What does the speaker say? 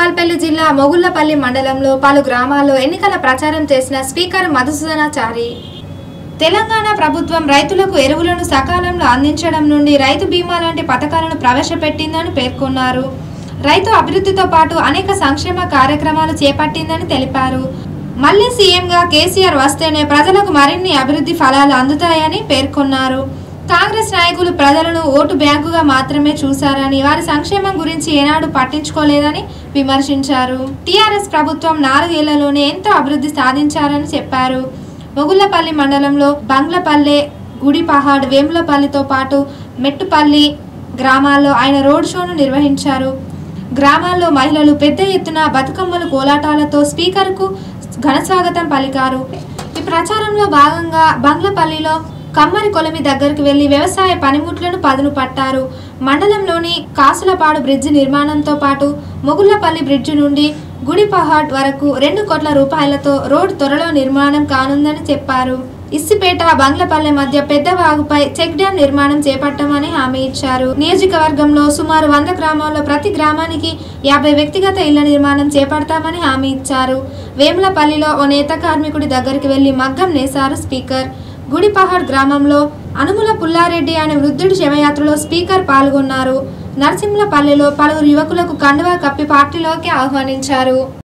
భూపాల్పల్లి జిల్లా మొగుళ్లపల్లి మండలంలో పలు గ్రామాల్లో ఎన్నికల ప్రచారం చేసిన స్పీకర్ మధుసూదనాచారి తెలంగాణ ప్రభుత్వం రైతులకు ఎరువులను సకాలంలో అందించడం నుండి రైతు బీమా లాంటి పథకాలను ప్రవేశపెట్టిందని పేర్కొన్నారు రైతు అభివృద్ధితో పాటు అనేక సంక్షేమ కార్యక్రమాలు చేపట్టిందని తెలిపారు మళ్ళీ సీఎంగా కేసీఆర్ వస్తేనే ప్రజలకు మరిన్ని అభివృద్ధి ఫలాలు అందుతాయని పేర్కొన్నారు కాంగ్రెస్ నాయకులు ప్రజలను ఓటు బ్యాంకుగా మాత్రమే చూశారని వారి సంక్షేమం గురించి ఏనాడు పట్టించుకోలేదని విమర్శించారు టీఆర్ఎస్ ప్రభుత్వం నాలుగేళ్లలోనే ఎంతో అభివృద్ధి సాధించారని చెప్పారు మొగుళ్లపల్లి మండలంలో బంగ్లపల్లె గుడిపహాడ్ వేములపల్లితో పాటు మెట్టుపల్లి గ్రామాల్లో ఆయన రోడ్ షోను నిర్వహించారు గ్రామాల్లో మహిళలు పెద్ద ఎత్తున బతుకమ్మలు కోలాటాలతో స్పీకర్కు ఘన స్వాగతం పలికారు ఈ ప్రచారంలో భాగంగా బంగ్లపల్లిలో కమ్మరి కొలమి దగ్గరకు వెళ్లి వ్యవసాయ పనిముట్లను పదును పట్టారు మండలంలోని కాసులపాడు బ్రిడ్జి నిర్మాణంతో పాటు మొగుళ్లపల్లి బ్రిడ్జి నుండి గుడిపహాడ్ వరకు రెండు కోట్ల రూపాయలతో రోడ్ త్వరలో నిర్మాణం కానుందని చెప్పారు ఇస్సిపేట బంగ్లపల్లె మధ్య పెద్ద వాగుపై చెక్ డ్యాం నిర్మాణం చేపట్టమని హామీ ఇచ్చారు నియోజకవర్గంలో సుమారు వంద గ్రామాల్లో ప్రతి గ్రామానికి యాభై వ్యక్తిగత ఇళ్ల నిర్మాణం చేపడతామని హామీ ఇచ్చారు వేములపల్లిలో ఓ నేత కార్మికుడి దగ్గరికి వెళ్లి మగ్గం నేశారు స్పీకర్ గుడిపహాడ్ గ్రామంలో అనుముల పుల్లారెడ్డి అనే వృద్ధుడి శవయాత్రలో స్పీకర్ పాల్గొన్నారు నరసింహులపల్లిలో పలువురు యువకులకు కండువా కప్పి పార్టీలోకి ఆహ్వానించారు